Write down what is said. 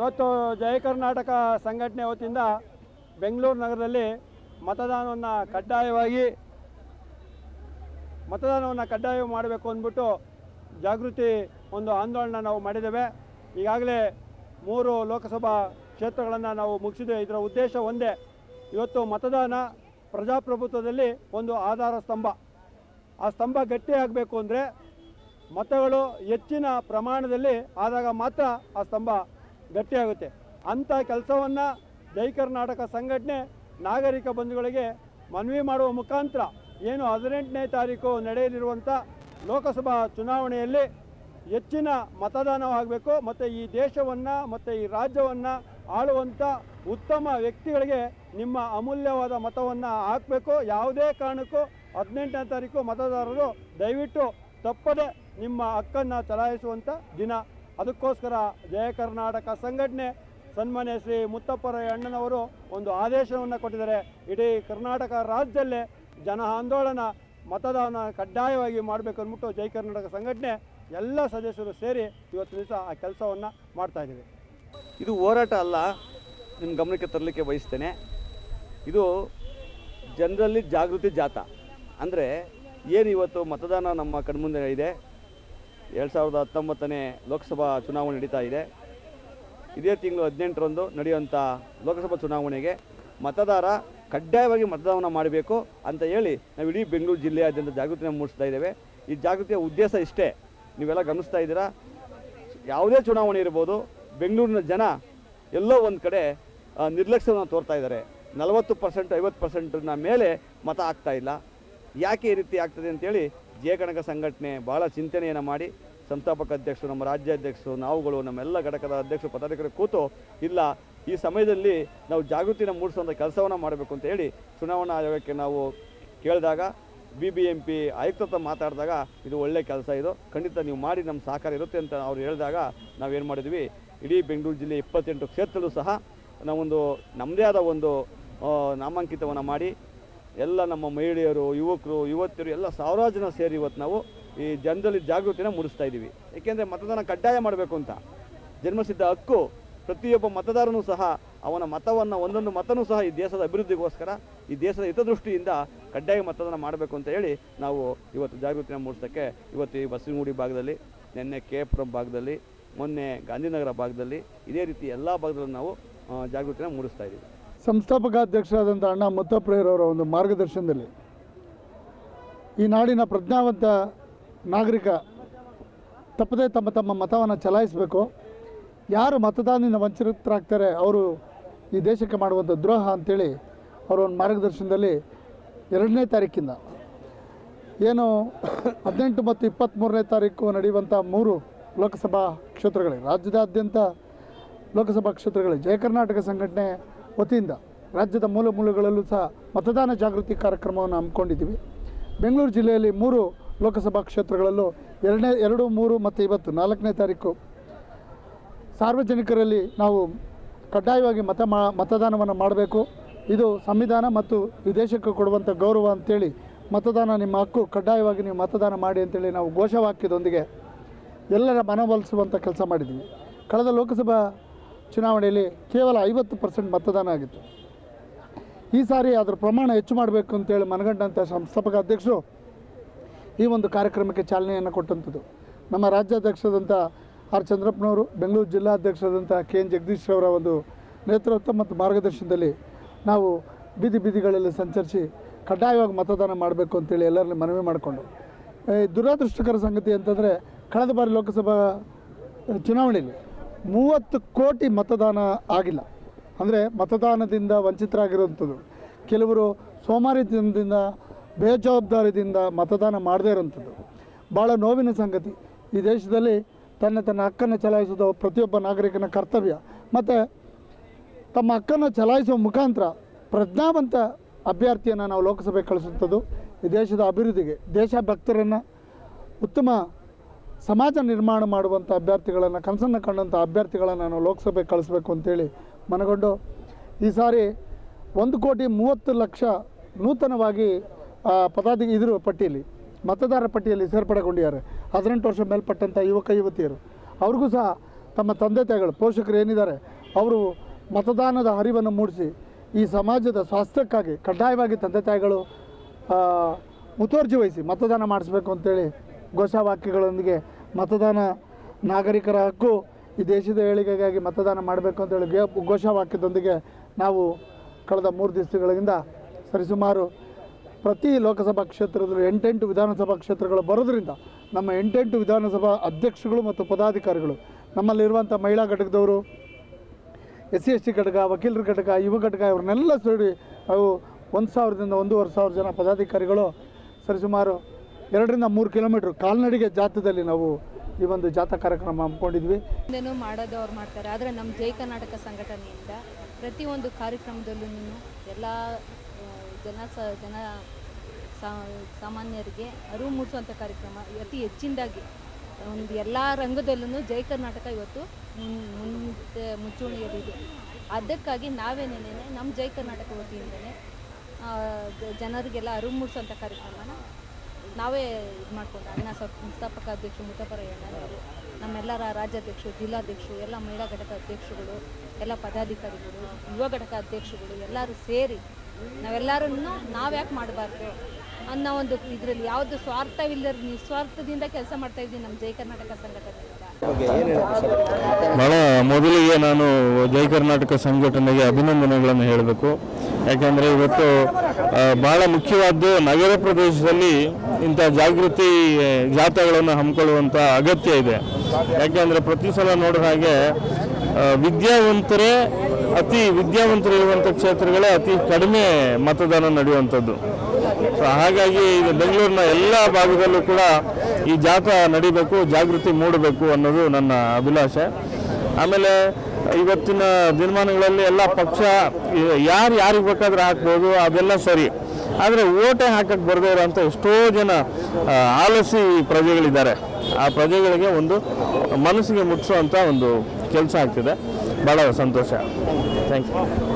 ಇವತ್ತು ಜಯ ಕರ್ನಾಟಕ ಸಂಘಟನೆ ವತಿಯಿಂದ ಬೆಂಗಳೂರು ನಗರದಲ್ಲಿ ಮತದಾನವನ್ನು ಕಡ್ಡಾಯವಾಗಿ ಮತದಾನವನ್ನು ಕಡ್ಡಾಯ ಮಾಡಬೇಕು ಅಂದ್ಬಿಟ್ಟು ಜಾಗೃತಿ ಒಂದು ಆಂದೋಲನ ನಾವು ಮಾಡಿದ್ದೇವೆ ಈಗಾಗಲೇ ಮೂರು ಲೋಕಸಭಾ ಕ್ಷೇತ್ರಗಳನ್ನು ನಾವು ಮುಗಿಸಿದ್ದೇವೆ ಇದರ ಉದ್ದೇಶ ಒಂದೇ ಇವತ್ತು ಮತದಾನ ಪ್ರಜಾಪ್ರಭುತ್ವದಲ್ಲಿ ಒಂದು ಆಧಾರ ಸ್ತಂಭ ಆ ಸ್ತಂಭ ಗಟ್ಟಿಯಾಗಬೇಕು ಅಂದರೆ ಮತಗಳು ಹೆಚ್ಚಿನ ಪ್ರಮಾಣದಲ್ಲಿ ಆದಾಗ ಮಾತ್ರ ಆ ಸ್ತಂಭ ಗಟ್ಟಿಯಾಗುತ್ತೆ ಅಂಥ ಕೆಲಸವನ್ನು ಜೈ ಕರ್ನಾಟಕ ಸಂಘಟನೆ ನಾಗರಿಕ ಬಂಧುಗಳಿಗೆ ಮನವಿ ಮಾಡುವ ಮುಖಾಂತರ ಏನು ಹದಿನೆಂಟನೇ ತಾರೀಕು ನಡೆಯಲಿರುವಂಥ ಲೋಕಸಭಾ ಚುನಾವಣೆಯಲ್ಲಿ ಹೆಚ್ಚಿನ ಮತದಾನವಾಗಬೇಕು ಮತ್ತು ಈ ದೇಶವನ್ನು ಮತ್ತು ಈ ರಾಜ್ಯವನ್ನು ಆಳುವಂಥ ಉತ್ತಮ ವ್ಯಕ್ತಿಗಳಿಗೆ ನಿಮ್ಮ ಅಮೂಲ್ಯವಾದ ಮತವನ್ನು ಹಾಕಬೇಕು ಯಾವುದೇ ಕಾರಣಕ್ಕೂ ಹದಿನೆಂಟನೇ ತಾರೀಕು ಮತದಾರರು ದಯವಿಟ್ಟು ತಪ್ಪದೆ ನಿಮ್ಮ ಹಕ್ಕನ್ನು ಚಲಾಯಿಸುವಂಥ ದಿನ ಅದಕ್ಕೋಸ್ಕರ ಜಯ ಕರ್ನಾಟಕ ಸಂಘಟನೆ ಸನ್ಮಾನ್ಯ ಶ್ರೀ ಮುತ್ತಪ್ಪರ ಅಣ್ಣನವರು ಒಂದು ಆದೇಶವನ್ನು ಕೊಟ್ಟಿದ್ದಾರೆ ಇಡೀ ಕರ್ನಾಟಕ ರಾಜ್ಯದಲ್ಲೇ ಜನ ಆಂದೋಲನ ಮತದಾನ ಕಡ್ಡಾಯವಾಗಿ ಮಾಡಬೇಕು ಅಂದ್ಬಿಟ್ಟು ಜೈ ಕರ್ನಾಟಕ ಸಂಘಟನೆ ಎಲ್ಲ ಸದಸ್ಯರು ಸೇರಿ ಇವತ್ತು ದಿವಸ ಆ ಕೆಲಸವನ್ನು ಮಾಡ್ತಾ ಇದ್ದೀವಿ ಇದು ಹೋರಾಟ ಅಲ್ಲ ನಿಮ್ಮ ಗಮನಕ್ಕೆ ತರಲಿಕ್ಕೆ ಬಯಸ್ತೇನೆ ಇದು ಜನರಲ್ಲಿ ಜಾಗೃತಿ ಜಾಥಾ ಅಂದರೆ ಏನು ಇವತ್ತು ಮತದಾನ ನಮ್ಮ ಕಣ್ಮುಂದೆ ಇದೆ ಎರಡು ಸಾವಿರದ ಹತ್ತೊಂಬತ್ತನೇ ಲೋಕಸಭಾ ಚುನಾವಣೆ ನಡೀತಾ ಇದೆ ಇದೇ ತಿಂಗಳು ಹದಿನೆಂಟರಂದು ನಡೆಯುವಂಥ ಲೋಕಸಭಾ ಚುನಾವಣೆಗೆ ಮತದಾರ ಕಡ್ಡಾಯವಾಗಿ ಮತದಾನ ಮಾಡಬೇಕು ಅಂತ ಹೇಳಿ ನಾವು ಇಡೀ ಬೆಂಗಳೂರು ಜಿಲ್ಲೆಯಾದ್ಯಂತ ಜಾಗೃತಿನ ಮೂಡಿಸ್ತಾ ಇದ್ದೇವೆ ಈ ಜಾಗೃತಿಯ ಉದ್ದೇಶ ಇಷ್ಟೇ ನೀವೆಲ್ಲ ಗಮನಿಸ್ತಾ ಇದ್ದೀರಾ ಯಾವುದೇ ಚುನಾವಣೆ ಇರ್ಬೋದು ಬೆಂಗಳೂರಿನ ಜನ ಎಲ್ಲೋ ಒಂದು ಕಡೆ ಆ, ನಿರ್ಲಕ್ಷ್ಯವನ್ನು ತೋರ್ತಾ ಇದ್ದಾರೆ ನಲವತ್ತು ಪರ್ಸೆಂಟ್ ಐವತ್ತು ಪರ್ಸೆಂಟ್ನ ಮೇಲೆ ಮತ ಆಗ್ತಾ ಇಲ್ಲ ಯಾಕೆ ಈ ರೀತಿ ಆಗ್ತದೆ ಅಂತೇಳಿ ಜೆ ಕನಕ ಸಂಘಟನೆ ಭಾಳ ಚಿಂತನೆಯನ್ನು ಮಾಡಿ ಸಂಸ್ಥಾಪಕ ಅಧ್ಯಕ್ಷರು ನಮ್ಮ ರಾಜ್ಯಾಧ್ಯಕ್ಷರು ನಾವುಗಳು ನಮ್ಮೆಲ್ಲ ಘಟಕದ ಅಧ್ಯಕ್ಷರು ಪದಾಧಿಕಾರಿ ಕೂತು ಇಲ್ಲ ಈ ಸಮಯದಲ್ಲಿ ನಾವು ಜಾಗೃತಿನ ಮೂಡಿಸುವಂಥ ಕೆಲಸವನ್ನು ಮಾಡಬೇಕು ಅಂತ ಹೇಳಿ ಚುನಾವಣಾ ಆಯೋಗಕ್ಕೆ ನಾವು ಕೇಳಿದಾಗ ಬಿ ಬಿ ಎಂ ಪಿ ಆಯುಕ್ತ ಹತ್ರ ಮಾತಾಡಿದಾಗ ಇದು ಒಳ್ಳೆ ಕೆಲಸ ಇದು ಖಂಡಿತ ನೀವು ಮಾಡಿ ನಮ್ಮ ಸಹಕಾರ ಇರುತ್ತೆ ಅಂತ ಅವ್ರು ಹೇಳಿದಾಗ ನಾವೇನು ಮಾಡಿದ್ವಿ ಇಡೀ ಬೆಂಗಳೂರು ಜಿಲ್ಲೆ ಇಪ್ಪತ್ತೆಂಟು ಕ್ಷೇತ್ರದಲ್ಲೂ ಸಹ ನಾವೊಂದು ನಮ್ಮದೇ ಆದ ಒಂದು ಆ, ನಾಮಾಂಕಿತವನ್ನು ಮಾಡಿ ಎಲ್ಲ ನಮ್ಮ ಮಹಿಳೆಯರು ಯುವಕರು ಯುವತಿಯರು ಎಲ್ಲ ಸಾವಿರಾರು ಜನ ಸೇರಿ ಇವತ್ತು ನಾವು ಈ ಜನರಲ್ಲಿ ಜಾಗೃತಿನ ಮೂಡಿಸ್ತಾ ಇದ್ದೀವಿ ಏಕೆಂದರೆ ಮತದಾನ ಕಡ್ಡಾಯ ಮಾಡಬೇಕು ಅಂತ ಜನ್ಮಸಿದ್ಧ ಹಕ್ಕು ಪ್ರತಿಯೊಬ್ಬ ಮತದಾರನೂ ಸಹ ಅವನ ಮತವನ್ನು ಒಂದೊಂದು ಮತನೂ ಸಹ ಈ ದೇಶದ ಅಭಿವೃದ್ಧಿಗೋಸ್ಕರ ಈ ದೇಶದ ಹಿತದೃಷ್ಟಿಯಿಂದ ಕಡ್ಡಾಯ ಮತದಾನ ಮಾಡಬೇಕು ಅಂತ ಹೇಳಿ ನಾವು ಇವತ್ತು ಜಾಗೃತಿನ ಮೂಡಿಸೋಕ್ಕೆ ಇವತ್ತು ಈ ಬಸವನಗುಡಿ ಭಾಗದಲ್ಲಿ ನಿನ್ನೆ ಕೆ ಪುರಂ ಭಾಗದಲ್ಲಿ ಮೊನ್ನೆ ಗಾಂಧಿನಗರ ಭಾಗದಲ್ಲಿ ಇದೇ ರೀತಿ ಎಲ್ಲ ಭಾಗದಲ್ಲೂ ನಾವು ಆ, ಜಾಗೃತಿನ ಮೂಡಿಸ್ತಾ ಇದ್ದೀವಿ ಸಂಸ್ಥಾಪಕ ಅಧ್ಯಕ್ಷರಾದಂಥ ಅಣ್ಣ ಮುತ್ತಪ್ರೇರವರ ಒಂದು ಮಾರ್ಗದರ್ಶನದಲ್ಲಿ ಈ ನಾಡಿನ ಪ್ರಜ್ಞಾವಂತ ನಾಗರಿಕ ತಪ್ಪದೇ ತಮ್ಮ ತಮ್ಮ ಮತವನ್ನು ಚಲಾಯಿಸಬೇಕು ಯಾರು ಮತದಾನದಿಂದ ವಂಚಿತರಾಗ್ತಾರೆ ಅವರು ಈ ದೇಶಕ್ಕೆ ಮಾಡುವಂಥ ದ್ರೋಹ ಅಂತೇಳಿ ಅವರ ಒಂದು ಮಾರ್ಗದರ್ಶನದಲ್ಲಿ ಎರಡನೇ ತಾರೀಕಿಂದ ಏನು ಹದಿನೆಂಟು ಮತ್ತು ಇಪ್ಪತ್ತ್ಮೂರನೇ ತಾರೀಕು ನಡೆಯುವಂಥ ಮೂರು ಲೋಕಸಭಾ ಕ್ಷೇತ್ರಗಳಿಗೆ ರಾಜ್ಯದಾದ್ಯಂತ ಲೋಕಸಭಾ ಕ್ಷೇತ್ರಗಳಿಗೆ ಜಯ ಕರ್ನಾಟಕ ಸಂಘಟನೆ ವತಿಯಿಂದ ರಾಜ್ಯದ ಮೂಲ ಮೂಲೆಗಳಲ್ಲೂ ಸಹ ಮತದಾನ ಜಾಗೃತಿ ಕಾರ್ಯಕ್ರಮವನ್ನು ಹಮ್ಮಿಕೊಂಡಿದ್ದೀವಿ ಬೆಂಗಳೂರು ಜಿಲ್ಲೆಯಲ್ಲಿ ಮೂರು ಲೋಕಸಭಾ ಕ್ಷೇತ್ರಗಳಲ್ಲೂ ಎರಡನೇ ಎರಡು ಮೂರು ಮತ್ತು ಇವತ್ತು ನಾಲ್ಕನೇ ತಾರೀಕು ಸಾರ್ವಜನಿಕರಲ್ಲಿ ನಾವು ಕಡ್ಡಾಯವಾಗಿ ಮತ ಮಾ ಮತದಾನವನ್ನು ಮಾಡಬೇಕು ಇದು ಸಂವಿಧಾನ ಮತ್ತು ಈ ದೇಶಕ್ಕೆ ಕೊಡುವಂಥ ಗೌರವ ಅಂತೇಳಿ ಮತದಾನ ನಿಮ್ಮ ಹಕ್ಕು ಕಡ್ಡಾಯವಾಗಿ ನೀವು ಮತದಾನ ಮಾಡಿ ಅಂತೇಳಿ ನಾವು ಘೋಷವಾಕ್ಯದೊಂದಿಗೆ ಎಲ್ಲರ ಮನವೊಲಿಸುವಂಥ ಕೆಲಸ ಮಾಡಿದ್ವಿ ಕಳೆದ ಲೋಕಸಭಾ ಚುನಾವಣೆಯಲ್ಲಿ ಕೇವಲ ಐವತ್ತು ಪರ್ಸೆಂಟ್ ಮತದಾನ ಆಗಿತ್ತು ಈ ಸಾರಿ ಅದರ ಪ್ರಮಾಣ ಹೆಚ್ಚು ಮಾಡಬೇಕು ಅಂತೇಳಿ ಮನಗಂಡಂಥ ಸಂಸ್ಥಾಪಕ ಅಧ್ಯಕ್ಷರು ಈ ಒಂದು ಕಾರ್ಯಕ್ರಮಕ್ಕೆ ಚಾಲನೆಯನ್ನು ಕೊಟ್ಟಂಥದ್ದು ನಮ್ಮ ರಾಜ್ಯಾಧ್ಯಕ್ಷರಾದಂಥ ಆರ್ ಚಂದ್ರಪ್ಪನವರು ಬೆಂಗಳೂರು ಜಿಲ್ಲಾಧ್ಯಕ್ಷರಾದಂಥ ಕೆ ಎನ್ ಜಗದೀಶ್ ಅವರ ಒಂದು ನೇತೃತ್ವ ಮತ್ತು ಮಾರ್ಗದರ್ಶನದಲ್ಲಿ ನಾವು ಬೀದಿ ಬೀದಿಗಳಲ್ಲಿ ಸಂಚರಿಸಿ ಕಡ್ಡಾಯವಾಗಿ ಮತದಾನ ಮಾಡಬೇಕು ಅಂತೇಳಿ ಎಲ್ಲರಲ್ಲಿ ಮನವಿ ಮಾಡಿಕೊಂಡು ಈ ದುರದೃಷ್ಟಕರ ಸಂಗತಿ ಅಂತಂದರೆ ಕಳೆದ ಬಾರಿ ಲೋಕಸಭಾ ಚುನಾವಣೆಯಲ್ಲಿ ಮೂವತ್ತು ಕೋಟಿ ಮತದಾನ ಆಗಿಲ್ಲ ಅಂದರೆ ಮತದಾನದಿಂದ ವಂಚಿತರಾಗಿರುವಂಥದ್ದು ಕೆಲವರು ಸೋಮಾರಿತನದಿಂದ ಬೇಜವಾಬ್ದಾರಿದಿಂದ ಮತದಾನ ಮಾಡದೇ ಇರೋಂಥದ್ದು ಭಾಳ ನೋವಿನ ಸಂಗತಿ ಈ ದೇಶದಲ್ಲಿ ತನ್ನ ತನ್ನ ಹಕ್ಕನ್ನು ಚಲಾಯಿಸೋದು ಪ್ರತಿಯೊಬ್ಬ ನಾಗರಿಕನ ಕರ್ತವ್ಯ ಮತ್ತು ತಮ್ಮ ಹಕ್ಕನ್ನು ಚಲಾಯಿಸುವ ಮುಖಾಂತರ ಪ್ರಜ್ಞಾವಂತ ಅಭ್ಯರ್ಥಿಯನ್ನು ನಾವು ಲೋಕಸಭೆಗೆ ಕಳಿಸುವಂಥದ್ದು ಈ ದೇಶದ ಅಭಿವೃದ್ಧಿಗೆ ದೇಶಭಕ್ತರನ್ನು ಉತ್ತಮ ಸಮಾಜ ನಿರ್ಮಾಣ ಮಾಡುವಂಥ ಅಭ್ಯರ್ಥಿಗಳನ್ನು ಕನಸನ್ನು ಕಂಡಂಥ ಅಭ್ಯರ್ಥಿಗಳನ್ನು ನಾವು ಲೋಕಸಭೆಗೆ ಕಳಿಸ್ಬೇಕು ಅಂತೇಳಿ ಮನಗೊಂಡು ಈ ಸಾರಿ ಒಂದು ಕೋಟಿ ಮೂವತ್ತು ಲಕ್ಷ ನೂತನವಾಗಿ ಆ, ಪದಾಧಿ ಇದ್ರ ಪಟ್ಟಿಯಲ್ಲಿ ಮತದಾರ ಪಟ್ಟಿಯಲ್ಲಿ ಸೇರ್ಪಡೆಗೊಂಡಿದ್ದಾರೆ ಹದಿನೆಂಟು ವರ್ಷ ಮೇಲ್ಪಟ್ಟಂಥ ಯುವಕ ಯುವತಿಯರು ಅವ್ರಿಗೂ ಸಹ ತಮ್ಮ ತಂದೆ ತಾಯಿಗಳು ಪೋಷಕರು ಏನಿದ್ದಾರೆ ಅವರು ಮತದಾನದ ಅರಿವನ್ನು ಮೂಡಿಸಿ ಈ ಸಮಾಜದ ಸ್ವಾಸ್ಥ್ಯಕ್ಕಾಗಿ ಕಡ್ಡಾಯವಾಗಿ ತಂದೆ ತಾಯಿಗಳು ಆ, ಮುತುವರ್ಜಿ ವಹಿಸಿ ಮತದಾನ ಮಾಡಿಸ್ಬೇಕು ಅಂತೇಳಿ ಘೋಷವಾಕ್ಯಗಳೊಂದಿಗೆ ಮತದಾನ ನಾಗರಿಕರ ಹಕ್ಕು ಈ ದೇಶದ ಏಳಿಗೆಗಾಗಿ ಮತದಾನ ಮಾಡಬೇಕು ಅಂತೇಳಿ ಘೇ- ಘೋಷವಾಕ್ಯದೊಂದಿಗೆ ನಾವು ಕಳೆದ ಮೂರು ದಿವಸಗಳಿಂದ ಸರಿಸುಮಾರು ಪ್ರತಿ ಲೋಕಸಭಾ ಕ್ಷೇತ್ರದಲ್ಲಿ ಎಂಟೆಂಟು ವಿಧಾನಸಭಾ ಕ್ಷೇತ್ರಗಳು ಬರೋದ್ರಿಂದ ನಮ್ಮ ಎಂಟೆಂಟು ವಿಧಾನಸಭಾ ಅಧ್ಯಕ್ಷಗಳು ಮತ್ತು ಪದಾಧಿಕಾರಿಗಳು ನಮ್ಮಲ್ಲಿರುವಂಥ ಮಹಿಳಾ ಘಟಕದವರು ಎಸ್ ಸಿ ಎಸ್ ಟಿ ಘಟಕ ವಕೀಲರ ಘಟಕ ಯುವ ಘಟಕ ಇವ್ರನ್ನೆಲ್ಲ ಸೇರಿ ಅವು ಒಂದು ಸಾವಿರದಿಂದ ಒಂದೂವರೆ ಸಾವಿರ ಜನ ಪದಾಧಿಕಾರಿಗಳು ಸರಿಸುಮಾರು ಎರಡರಿಂದ ಮೂರು ಕಿಲೋಮೀಟ್ರ್ ಕಾಲ್ನಡಿಗೆ ಜಾಥದಲ್ಲಿ ನಾವು ಈ ಒಂದು ಜಾಥಾ ಕಾರ್ಯಕ್ರಮ ಹಮ್ಮಿಕೊಂಡಿದ್ವಿ ಮುಂದೆನೂ ಮಾಡೋದು ಅವ್ರು ಮಾಡ್ತಾರೆ ಆದರೆ ನಮ್ಮ ಜೈ ಕರ್ನಾಟಕ ಸಂಘಟನೆಯಿಂದ ಪ್ರತಿಯೊಂದು ಕಾರ್ಯಕ್ರಮದಲ್ಲೂ ಎಲ್ಲ ಆ, ಜನ ಸ ಜನ ಸಾ- ಸಾಮಾನ್ಯರಿಗೆ ಅರಿವು ಮೂಡಿಸುವಂಥ ಕಾರ್ಯಕ್ರಮ ಅತಿ ಹೆಚ್ಚಿನದಾಗಿ ಒಂದು ಎಲ್ಲ ರಂಗದಲ್ಲೂ ಜೈ ಕರ್ನಾಟಕ ಇವತ್ತು ಮುನ್ ಮುಂಚೆ ಮುಂಚೂಣಿಯಲ್ಲಿದೆ ಅದಕ್ಕಾಗಿ ನಾವೇನೇನೇ ನಮ್ಮ ಜೈ ಕರ್ನಾಟಕ ವತಿಯಿಂದನೇ ಆ, ಜ- ಜನರಿಗೆಲ್ಲ ಅರಿವು ಮೂಡಿಸುವಂಥ ಕಾರ್ಯಕ್ರಮನ ನಾವೇ ಇದು ಮಾಡ್ಕೊಂಡು ಅಣ್ಣ ಸಂಸ್ಥಾಪಕ ಅಧ್ಯಕ್ಷರು ಮುತ್ತಪರಯ್ಯಣ್ಣನವರು ನಮ್ಮೆಲ್ಲರ ರಾಜ್ಯಾಧ್ಯಕ್ಷರು ಜಿಲ್ಲಾಧ್ಯಕ್ಷರು ಎಲ್ಲ ಮಹಿಳಾ ಘಟಕ ಅಧ್ಯಕ್ಷರುಗಳು ಎಲ್ಲ ಪದಾಧಿಕಾರಿಗಳು ಯುವ ಘಟಕ ಅಧ್ಯಕ್ಷರುಗಳು ಎಲ್ಲರೂ ಸೇರಿ ನಾವೆಲ್ಲರನ್ನು ನಾವ್ಯಾಕೆ ಮಾಡಬಾರ್ದು ಅನ್ನೋ ಒಂದು ಇದರಲ್ಲಿ ಯಾವುದು ಸ್ವಾರ್ಥವಿಲ್ಲದ ನಿಸ್ವಾರ್ಥದಿಂದ ಕೆಲಸ ಮಾಡ್ತಾ ಇದ್ದೀವಿ ನಮ್ಮ ಜೈ ಕರ್ನಾಟಕ ಸಂಘಟನೆಯಿಂದ ಭಾಳ ಮೊದಲಿಗೆ ನಾನು ಜೈ ಕರ್ನಾಟಕ ಸಂಘಟನೆಗೆ ಅಭಿನಂದನೆಗಳನ್ನು ಹೇಳಬೇಕು ಯಾಕಂದರೆ ಇವತ್ತು ಆ, ಭಾಳ ಮುಖ್ಯವಾದ್ದು ನಗರ ಪ್ರದೇಶದಲ್ಲಿ ಇಂಥ ಜಾಗೃತಿ ಆ, ಜಾಥಾಗಳನ್ನು ಹಮ್ಮಿಕೊಳ್ಳುವಂಥ ಅಗತ್ಯ ಇದೆ ಯಾಕೆಂದರೆ ಪ್ರತಿ ಸಲ ನೋಡಿದ ಹಾಗೆ ಆ, ವಿದ್ಯಾವಂತರೇ ಅತಿ ವಿದ್ಯಾವಂತರಿರುವಂಥ ಕ್ಷೇತ್ರಗಳೇ ಅತಿ ಕಡಿಮೆ ಮತದಾನ ನಡೆಯುವಂಥದ್ದು ಸೊ ಹಾಗಾಗಿ ಇದು ಬೆಂಗಳೂರಿನ ಎಲ್ಲ ಭಾಗದಲ್ಲೂ ಕೂಡ ಈ ಜಾಥಾ ನಡಿಬೇಕು ಜಾಗೃತಿ ಮೂಡಬೇಕು ಅನ್ನೋದು ನನ್ನ ಅಭಿಲಾಷೆ ಆಮೇಲೆ ಇವತ್ತಿನ ದಿನಮಾನಗಳಲ್ಲಿ ಎಲ್ಲ ಪಕ್ಷ ಯಾರು ಯಾರಿಗೆ ಬೇಕಾದ್ರೆ ಹಾಕ್ಬೋದು ಅದೆಲ್ಲ ಸರಿ ಆದರೆ ಓಟೇ ಹಾಕಕ್ಕೆ ಬರದೇ ಇರೋಂಥ ಎಷ್ಟೋ ಜನ ಆ, ಆಲಸಿ ಪ್ರಜೆಗಳಿದ್ದಾರೆ ಆ ಪ್ರಜೆಗಳಿಗೆ ಒಂದು ಮನಸ್ಸಿಗೆ ಮುಟ್ಟಿಸುವಂಥ ಒಂದು ಕೆಲಸ ಆಗ್ತಿದೆ ಭಾಳ ಸಂತೋಷ ಥ್ಯಾಂಕ್ ಯು